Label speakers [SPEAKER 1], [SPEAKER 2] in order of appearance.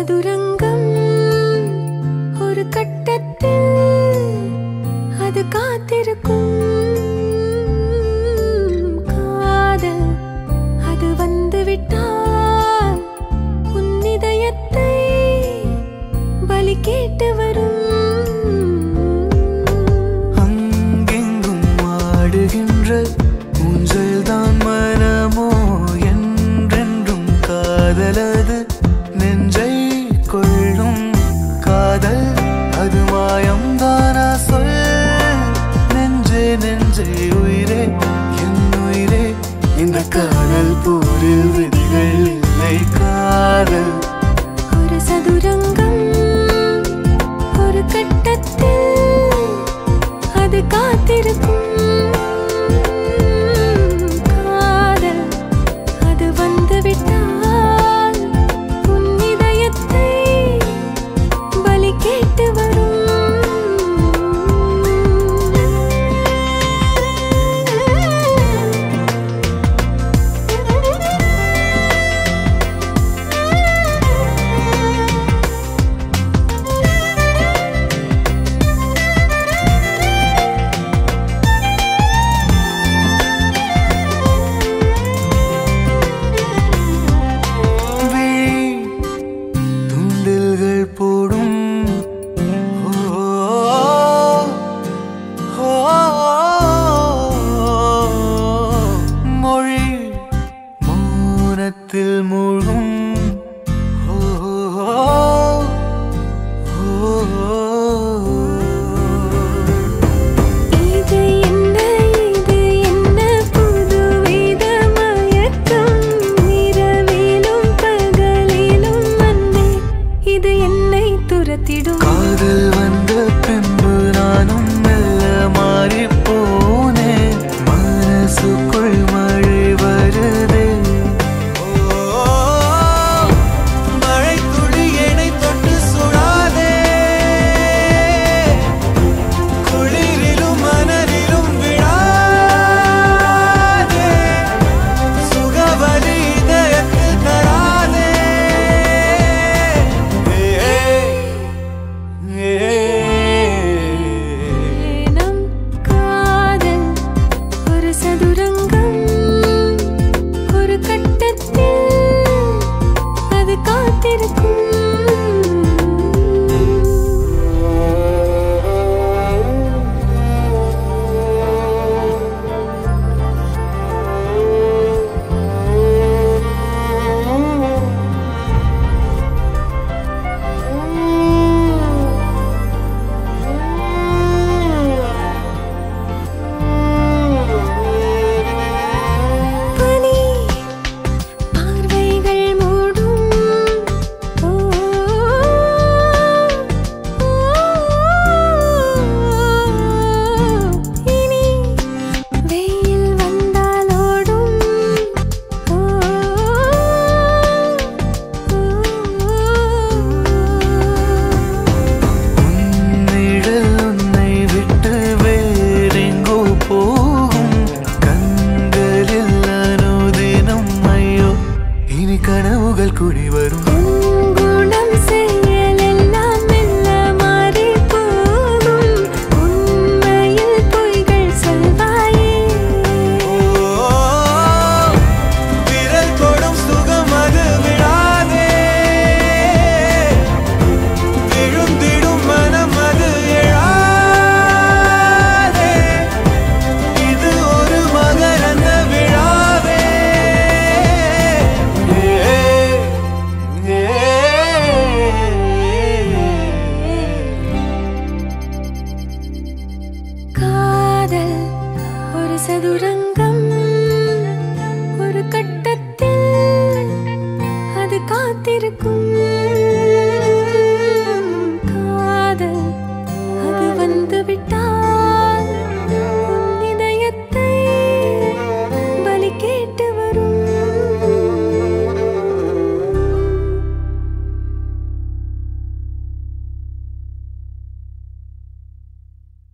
[SPEAKER 1] சதுரங்கம் ஒரு கட்டத்தில் அது காத்திருக்கும் காதல் அது வந்து விட்டால் உன் இதயத்தை பலி கேட்டு வரும்
[SPEAKER 2] அங்கெங்கும் ஆடுகின்ற ஊஞ்சல் தான் மனமோ என்றென்றும் காதலது நெஞ்சை கொள்ளும் காதல் அது மாயம்தானா சொல் நெஞ்சே நெஞ்சே உயிரே என் உயிரே இந்த காதல் போரில் விதிகள் இல்லை காதல்
[SPEAKER 1] ஒரு சதுரங்கம் ஒரு கட்டத்தில் அது காத்திருக்கும் காதல் அது வந்து விட்டால் உன் இதயத்தை பலி கேட்டு வரும்
[SPEAKER 2] விழி துண்டில்கள் போடும் ஓ, ஓ, மொழி மௌனத்தில் மூழ்கும் ஓ,
[SPEAKER 1] இது என்ன இது என்ன புதுவித மயக்கம் இரவிலும் பகலிலும் வந்தே இது என்னை துரத்திடும்
[SPEAKER 2] காதல் வந்த பின்பு நானும் மெல்ல மாறி போனேன் மனசுக்குள் மழை